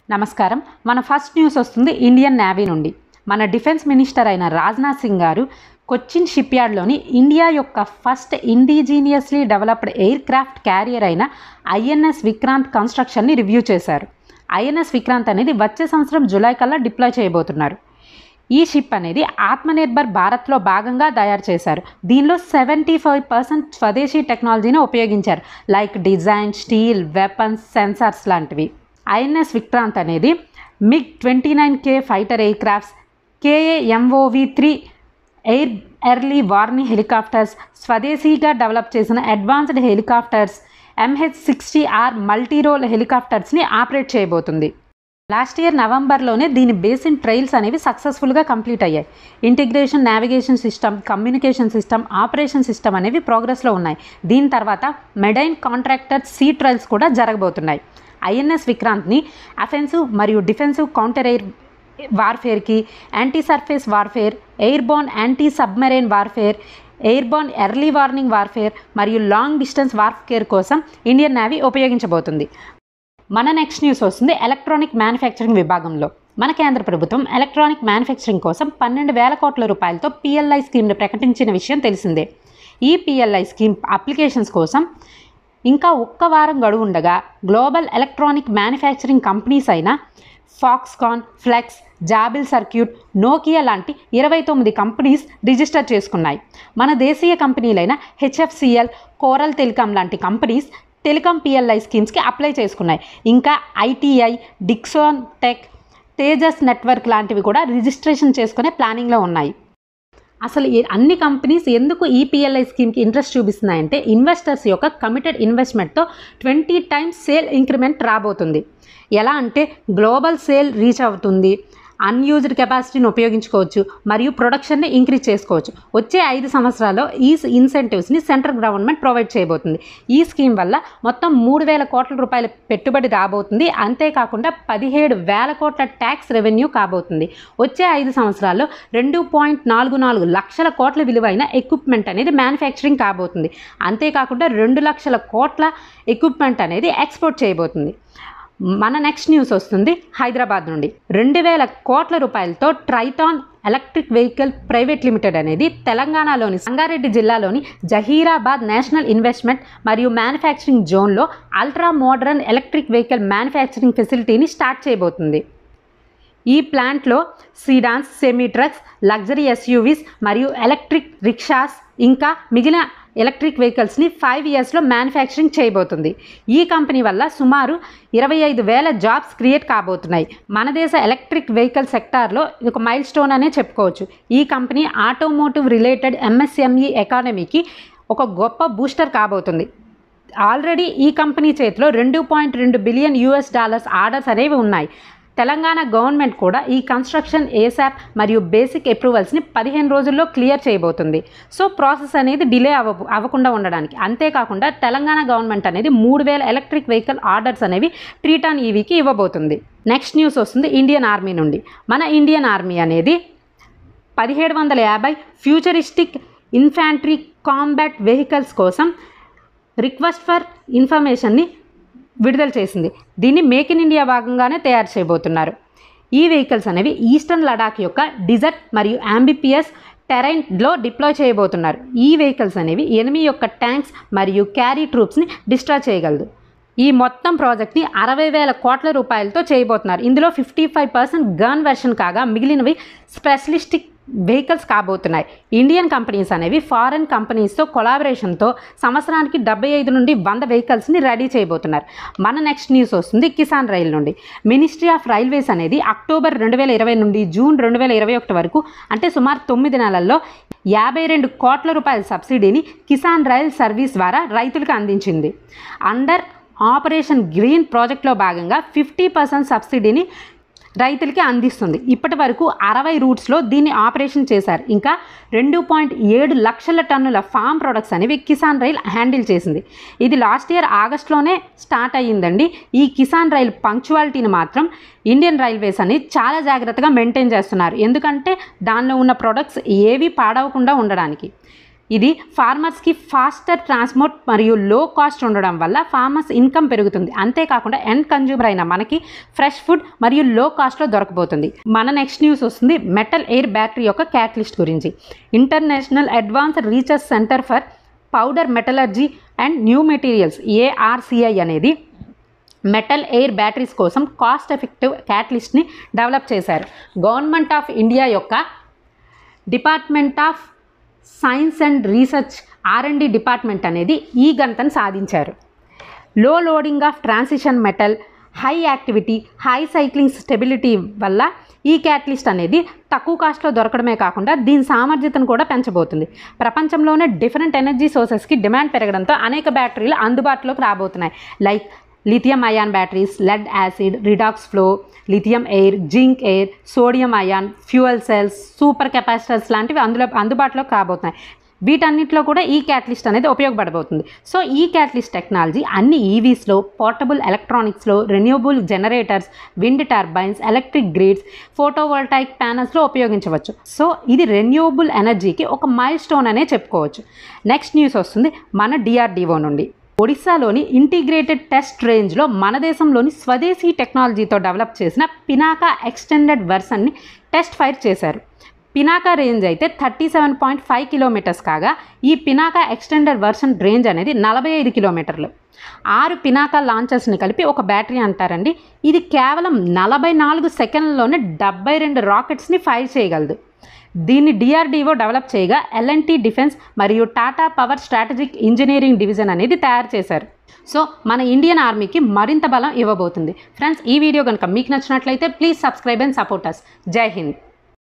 నమస్కారం మన first news వస్తుంది ఇండియన్ నేవీ నుండి మన డిఫెన్స్ మినిస్టర్ అయిన రాజ్నాథ్ సింగ్ గారు కొచ్చిన్ షిప్ యార్డ్లోని ఇండియా యొక్క first indigenously developed aircraft carrier అయిన ఐఎన్ఎస్ విక్రాంత్ కన్స్ట్రక్షన్ని రివ్యూ చేశారు ఐఎన్ఎస్ విక్రాంత్ అనేది వచ్చే సంవత్సరం జూలై కల్లా డిప్లాయ్ చేయబోతున్నారు ఈ షిప్ అనేది ఆత్మనిర్భర్ భారత్లో భాగంగా తయారు చేశారు దీనిలో సెవెంటీ ఫైవ్ పర్సెంట్ స్వదేశీ టెక్నాలజీని ఉపయోగించారు like design steel weapons sensors లాంటివి ఐఎన్ఎస్ విక్రాంత్ అనేది MiG twenty nine K fighter aircrafts KAMOV three air early warning helicopters స్వదేశీగా డెవలప్ చేసిన advanced helicopters MH sixty R multirole హెలికాప్టర్స్ని ఆపరేట్ చేయబోతుంది లాస్ట్ ఇయర్ నవంబర్లోనే దీని బేసిన్ ట్రయల్స్ అనేవి సక్సెస్ఫుల్గా కంప్లీట్ అయ్యాయి integration navigation system communication system operation system అనేవి ప్రోగ్రెస్లో ఉన్నాయి దీని తర్వాత మెడైన్ కాంట్రాక్టర్ సీ ట్రయల్స్ కూడా జరగబోతున్నాయి ఐఎన్ఎస్ విక్రాంత్ని అఫెన్సివ్ మరియు డిఫెన్సివ్ కౌంటర్ ఎయిర్ వార్ఫేర్కి anti surface warfare airborne anti submarine warfare airborne early warning warfare మరియు లాంగ్ డిస్టెన్స్ వార్ఫేర్ కోసం ఇండియన్ నేవీ ఉపయోగించబోతుంది మన నెక్స్ట్ న్యూస్ వస్తుంది ఎలక్ట్రానిక్ మ్యానుఫ్యాక్చరింగ్ విభాగంలో మన కేంద్ర ప్రభుత్వం ఎలక్ట్రానిక్ మ్యానుఫ్యాక్చరింగ్ కోసం పన్నెండు వేల కోట్ల రూపాయలతో పిఎల్ఐ స్కీమ్ను ప్రకటించిన విషయం తెలిసిందే ఈ పిఎల్ఐ స్కీమ్ అప్లికేషన్స్ కోసం ఇంకా ఒక్క వారం గడువు ఉండగా గ్లోబల్ ఎలక్ట్రానిక్ మ్యానుఫ్యాక్చరింగ్ కంపెనీస్ అయిన Foxconn Flex Jabil circuit Nokia లాంటి ఇరవై తొమ్మిది కంపెనీస్ రిజిస్టర్ చేసుకున్నాయి మన దేశీయ కంపెనీలైన హెచ్ఎఫ్సిఎల్ కోరల్ టెలికాం లాంటి కంపెనీస్ టెలికాం పిఎల్ఐ స్కీమ్స్కి అప్లై చేసుకున్నాయి ఇంకా ITI Dixon tech Tejas network లాంటివి కూడా రిజిస్ట్రేషన్ చేసుకునే ప్లానింగ్లో ఉన్నాయి అసలు ఈ అన్ని కంపెనీస్ ఎందుకు ఈ పిఎల్ఐ స్కీమ్కి ఇంట్రెస్ట్ చూపిస్తున్నాయంటే ఇన్వెస్టర్స్ యొక్క కమిటెడ్ ఇన్వెస్ట్మెంట్తో ట్వంటీ టైమ్స్ సేల్ ఇంక్రిమెంట్ రాబోతుంది ఎలా అంటే గ్లోబల్ సేల్ రీచ్ అవుతుంది అన్యూజ్డ్ కెపాసిటీని ఉపయోగించుకోవచ్చు మరియు ప్రొడక్షన్ని ఇంక్రీజ్ చేసుకోవచ్చు వచ్చే ఐదు సంవత్సరాల్లో ఈ ఇన్సెంటివ్స్ని సెంట్రల్ గవర్నమెంట్ ప్రొవైడ్ చేయబోతుంది ఈ స్కీమ్ వల్ల మొత్తం మూడు వేల కోట్ల రూపాయల పెట్టుబడి రాబోతుంది అంతేకాకుండా పదిహేడు వేల కోట్ల ట్యాక్స్ రెవెన్యూ కాబోతుంది వచ్చే ఐదు సంవత్సరాల్లో రెండు పాయింట్ నాలుగు నాలుగు లక్షల కోట్ల విలువైన ఎక్విప్మెంట్ అనేది మ్యానుఫ్యాక్చరింగ్ కాబోతుంది అంతేకాకుండా రెండు లక్షల కోట్ల ఎక్విప్మెంట్ అనేది ఎక్స్పోర్ట్ చేయబోతుంది మన నెక్స్ట్ న్యూస్ వస్తుంది హైదరాబాద్ నుండి రెండు వేల కోట్ల రూపాయలతో Triton electric vehicle private limited అనేది తెలంగాణలోని సంగారెడ్డి జిల్లాలోని జహీరాబాద్ నేషనల్ ఇన్వెస్ట్మెంట్ మరియు మ్యానుఫ్యాక్చరింగ్ జోన్లో ultra modern electric vehicle manufacturing ఫెసిలిటీని స్టార్ట్ చేయబోతుంది ఈ ప్లాంట్లో sedans semi trucks luxury SUVs మరియు ఎలక్ట్రిక్ రిక్షాస్ ఇంకా మిగిలిన ఎలక్ట్రిక్ వెహికల్స్ని ఫైవ్ ఇయర్స్లో మ్యానుఫ్యాక్చరింగ్ చేయబోతుంది ఈ కంపెనీ వల్ల సుమారు ఇరవై ఐదు వేల జాబ్స్ క్రియేట్ కాబోతున్నాయి మన దేశ ఎలక్ట్రిక్ వెహికల్ సెక్టార్లో ఇది ఒక మైల్ స్టోన్ అనే చెప్పుకోవచ్చు ఈ కంపెనీ ఆటోమోటివ్ రిలేటెడ్ ఎంఎస్ఎంఈ ఎకానమీకి ఒక గొప్ప బూస్టర్ కాబోతుంది ఆల్రెడీ ఈ కంపెనీ చేతిలో రెండు పాయింట్ రెండు బిలియన్ యూఎస్ డాలర్స్ ఆర్డర్స్ అనేవి ఉన్నాయి తెలంగాణ గవర్నమెంట్ కూడా ఈ కన్స్ట్రక్షన్ ఏసాప్ మరియు బేసిక్ అప్రూవల్స్ని పదిహేను రోజుల్లో క్లియర్ చేయబోతుంది సో ప్రాసెస్ అనేది డిలే అవ్వ అవ్వకుండా ఉండడానికి అంతేకాకుండా తెలంగాణ గవర్నమెంట్ అనేది మూడు వేల ఎలక్ట్రిక్ వెహికల్ ఆర్డర్స్ అనేవి ట్రీటాన్ ఈవీకి ఇవ్వబోతుంది నెక్స్ట్ న్యూస్ వస్తుంది ఇండియన్ ఆర్మీ నుండి మన ఇండియన్ ఆర్మీ అనేది పదిహేడు వందల యాభై ఫ్యూచరిస్టిక్ ఇన్ఫాంట్రీ కాంబాట్ వెహికల్స్ కోసం రిక్వెస్ట్ ఫర్ ఇన్ఫర్మేషన్ని విడుదల చేసింది దీన్ని మేక్ ఇన్ ఇండియా భాగంగానే తయారు చేయబోతున్నారు ఈ వెహికల్స్ అనేవి ఈస్టర్న్ లడాక్ యొక్క డిజర్ట్ మరియు అంబిపియస్ టెరైన్లో డిప్లాయ్ చేయబోతున్నారు ఈ వెహికల్స్ అనేవి ఎనిమి యొక్క ట్యాంక్స్ మరియు క్యారీ ట్రూప్స్ని డిస్ట్రాయ్ చేయగలదు ఈ మొత్తం ప్రాజెక్ట్ని అరవై వేల కోట్ల రూపాయలతో చేయబోతున్నారు ఇందులో fifty five percent gun version కాగా మిగిలినవి స్పెషలిస్టిక్ వెహికల్స్ కాబోతున్నాయి ఇండియన్ కంపెనీస్ అనేవి ఫారెన్ కంపెనీస్తో కొలాబరేషన్తో సంవత్సరానికి డెబ్బై ఐదు నుండి వంద వెహికల్స్ని రెడీ చేయబోతున్నారు మన నెక్స్ట్ న్యూస్ వస్తుంది కిసాన్ రైల్ నుండి మినిస్ట్రీ ఆఫ్ రైల్వేస్ అనేది అక్టోబర్ రెండు వేల ఇరవై నుండి జూన్ రెండు వేల ఇరవై ఒకటి వరకు అంటే సుమారు తొమ్మిది నెలల్లో యాభై రెండు కోట్ల రూపాయల సబ్సిడీని కిసాన్ రైల్ సర్వీస్ ద్వారా రైతులకు అందించింది అండర్ ఆపరేషన్ గ్రీన్ ప్రాజెక్ట్లో భాగంగా ఫిఫ్టీ పర్సెంట్ సబ్సిడీని రైతులకి అందిస్తుంది ఇప్పటి వరకు అరవై రూట్స్లో దీన్ని ఆపరేషన్ చేశారు ఇంకా రెండు పాయింట్ ఏడు లక్షల టన్నుల ఫామ్ ప్రొడక్ట్స్ అనేవి కిసాన్ రైల్ హ్యాండిల్ చేసింది ఇది లాస్ట్ ఇయర్ ఆగస్ట్లోనే స్టార్ట్ అయ్యిందండి ఈ కిసాన్ రైల్ పంక్చువాలిటీని మాత్రం ఇండియన్ రైల్వేస్ అని చాలా జాగ్రత్తగా మెయింటైన్ చేస్తున్నారు ఎందుకంటే దానిలో ఉన్న ప్రొడక్ట్స్ ఏవి పాడవకుండా ఉండడానికి ఇది ఫార్మర్స్కి ఫాస్టర్ ట్రాన్స్పోర్ట్ మరియు లో కాస్ట్ ఉండడం వల్ల ఫార్మర్స్ ఇన్కమ్ పెరుగుతుంది అంతేకాకుండా ఎండ్ కన్జ్యూమర్ అయిన మనకి ఫ్రెష్ ఫుడ్ మరియు లో కాస్ట్లో దొరకబోతుంది మన నెక్స్ట్ న్యూస్ వస్తుంది మెటల్ ఎయిర్ బ్యాటరీ యొక్క క్యాటలిస్ట్ గురించి international advanced research centre for powder metallurgy and new materials ARCI అనేది మెటల్ ఎయిర్ బ్యాటరీస్ కోసం కాస్ట్ ఎఫెక్టివ్ క్యాటలిస్ట్ని డెవలప్ చేశారు గవర్నమెంట్ ఆఫ్ ఇండియా యొక్క department of science and research R and D department అనేది ఈ గంతను సాధించారు low loading of transition metal high activity high cycling stability వల్ల ఈ క్యాటలిస్ట్ అనేది తక్కువ కాస్ట్లో దొరకడమే కాకుండా దీని సామర్థ్యతను కూడా పెంచబోతుంది ప్రపంచంలోనే డిఫరెంట్ ఎనర్జీ సోర్సెస్కి డిమాండ్ పెరగడంతో అనేక బ్యాటరీలు అందుబాటులోకి రాబోతున్నాయి like lithium ion batteries lead acid redox flow lithium air zinc air sodium ion fuel cells super capacitors లాంటివి అందులో అందుబాటులోకి రాబోతున్నాయి వీటన్నిటిలో కూడా ఈ క్యాటలిస్ట్ అనేది ఉపయోగపడబోతుంది సో ఈ క్యాటలిస్ట్ టెక్నాలజీ అన్ని ఈవీస్లో పోర్టబుల్ ఎలక్ట్రానిక్స్లో renewable generators wind turbines electric grids photovoltaic ప్యానల్స్లో ఉపయోగించవచ్చు సో ఇది రెన్యూబుల్ ఎనర్జీకి ఒక మైల్ స్టోన్ అనే చెప్పుకోవచ్చు నెక్స్ట్ న్యూస్ వస్తుంది మన డిఆర్డిఓ నుండి ఒడిశాలోని ఇంటిగ్రేటెడ్ టెస్ట్ రేంజ్లో మన దేశంలోని స్వదేశీ టెక్నాలజీతో డెవలప్ చేసిన పినాకా ఎక్స్టెండెడ్ వెర్షన్ని టెస్ట్ ఫైర్ చేశారు పినాకా రేంజ్ అయితే thirty seven point five kilometres కాగా ఈ పినాకా ఎక్స్టెండెడ్ వర్షన్ రేంజ్ అనేది నలభై ఐదు కిలోమీటర్లు ఆరు పినాకా లాంచెస్ని కలిపి ఒక బ్యాటరీ అంటారండి ఇది కేవలం నలభై నాలుగు సెకండ్లలోనే డెబ్బై రెండు రాకెట్స్ని ఫైర్ చేయగలదు దీన్ని డిఆర్డిఓ డెవలప్ చేయగా ఎల్ఎన్టీ డిఫెన్స్ మరియు Tata power strategic engineering division అనేది తయారు చేశారు సో మన ఇండియన్ ఆర్మీకి మరింత బలం ఇవ్వబోతుంది ఫ్రెండ్స్ ఈ వీడియో కనుక మీకు నచ్చినట్లయితే please subscribe and support us Jai Hind